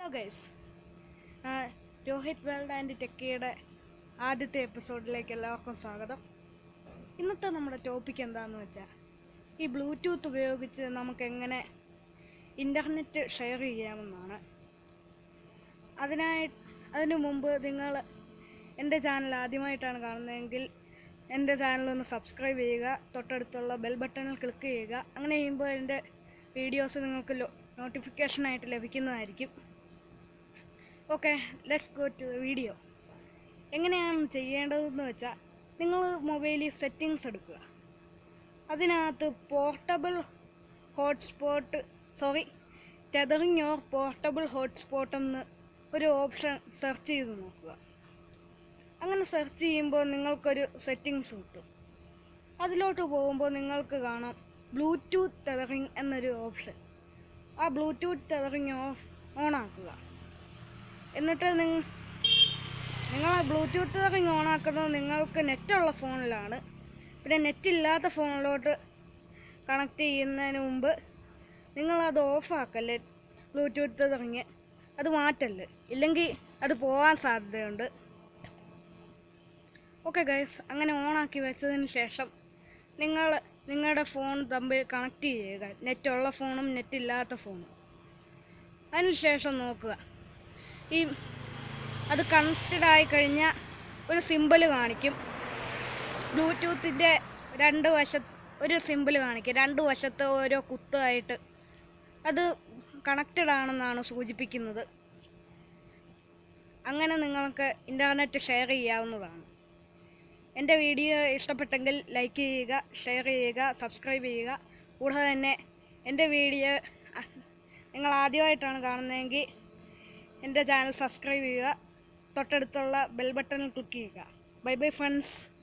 guys Rohit world and ടെക്കിയുടെ ആദ്യത്തെ എപ്പിസോഡിലേക്ക് എല്ലാവർക്കും സ്വാഗതം ഇന്നത്തെ നമ്മുടെ ടോപ്പിക് എന്താണെന്ന് വെച്ചാൽ ഈ ബ്ലൂടൂത്ത് ഉപയോഗിച്ച് നമുക്ക് എങ്ങനെ ഇൻ്റർനെറ്റ് ഷെയർ ചെയ്യാമെന്നാണ് അതിനായി അതിനു മുമ്പ് നിങ്ങൾ എൻ്റെ ചാനൽ ആദ്യമായിട്ടാണ് കാണുന്നതെങ്കിൽ എൻ്റെ ചാനൽ ഒന്ന് സബ്സ്ക്രൈബ് ചെയ്യുക തൊട്ടടുത്തുള്ള ബെൽ ബട്ടണിൽ ക്ലിക്ക് ചെയ്യുക അങ്ങനെ ചെയ്യുമ്പോൾ എൻ്റെ വീഡിയോസ് നിങ്ങൾക്ക് നോട്ടിഫിക്കേഷനായിട്ട് ലഭിക്കുന്നതായിരിക്കും okay let's go to video എങ്ങനെയാണ് ചെയ്യേണ്ടതെന്ന് വെച്ചാൽ നിങ്ങൾ മൊബൈലിൽ സെറ്റിങ്സ് എടുക്കുക അതിനകത്ത് portable hotspot sorry tethering or portable hotspot എന്ന് ഒരു ഓപ്ഷൻ സെർച്ച് ചെയ്ത് നോക്കുക അങ്ങനെ സെർച്ച് ചെയ്യുമ്പോൾ നിങ്ങൾക്കൊരു സെറ്റിങ്സ് കിട്ടും അതിലോട്ട് പോകുമ്പോൾ നിങ്ങൾക്ക് കാണാം ബ്ലൂടൂത്ത് ടെതറിങ് എന്നൊരു ഓപ്ഷൻ ആ ബ്ലൂടൂത്ത് ടെതറിങ് ഓഫ് ഓൺ ആക്കുക എന്നിട്ട് നിങ്ങൾ നിങ്ങൾ ആ ബ്ലൂടൂത്ത് ടെതറിങ് ഓൺ ആക്കുന്നത് നിങ്ങൾക്ക് നെറ്റുള്ള ഫോണിലാണ് പിന്നെ നെറ്റ് ഇല്ലാത്ത ഫോണിലോട്ട് കണക്ട് ചെയ്യുന്നതിന് മുമ്പ് നിങ്ങളത് ഓഫാക്കല്ലേ ബ്ലൂടൂത്ത് ടെതറിങ് അത് മാറ്റല്ലേ ഇല്ലെങ്കിൽ അത് പോകാൻ സാധ്യതയുണ്ട് ഓക്കെ ഗൈസ് അങ്ങനെ ഓണാക്കി വെച്ചതിന് ശേഷം നിങ്ങൾ നിങ്ങളുടെ ഫോൺ തമ്മിൽ കണക്ട് ചെയ്യുക നെറ്റുള്ള ഫോണും നെറ്റ് ഇല്ലാത്ത ഫോണും അതിനുശേഷം നോക്കുക ഈ അത് കണക്റ്റഡ് ആയി കഴിഞ്ഞാൽ ഒരു സിമ്പിൾ കാണിക്കും ബ്ലൂടൂത്തിൻ്റെ രണ്ട് വശ ഒരു സിമ്പിൾ കാണിക്കും രണ്ട് വശത്ത് ഓരോ കുത്തായിട്ട് അത് കണക്റ്റഡ് ആണെന്നാണ് സൂചിപ്പിക്കുന്നത് അങ്ങനെ നിങ്ങൾക്ക് ഇൻ്റർനെറ്റ് ഷെയർ ചെയ്യാവുന്നതാണ് എൻ്റെ വീഡിയോ ഇഷ്ടപ്പെട്ടെങ്കിൽ ലൈക്ക് ചെയ്യുക ഷെയർ ചെയ്യുക സബ്സ്ക്രൈബ് ചെയ്യുക കൂടാതെ തന്നെ എൻ്റെ വീഡിയോ നിങ്ങൾ ആദ്യമായിട്ടാണ് കാണുന്നതെങ്കിൽ എൻ്റെ ചാനൽ സബ്സ്ക്രൈബ് ചെയ്യുക തൊട്ടടുത്തുള്ള ബെൽ ബട്ടണിൽ ക്ലിക്ക് ചെയ്യുക ബൈ ബൈ ഫ്രണ്ട്സ്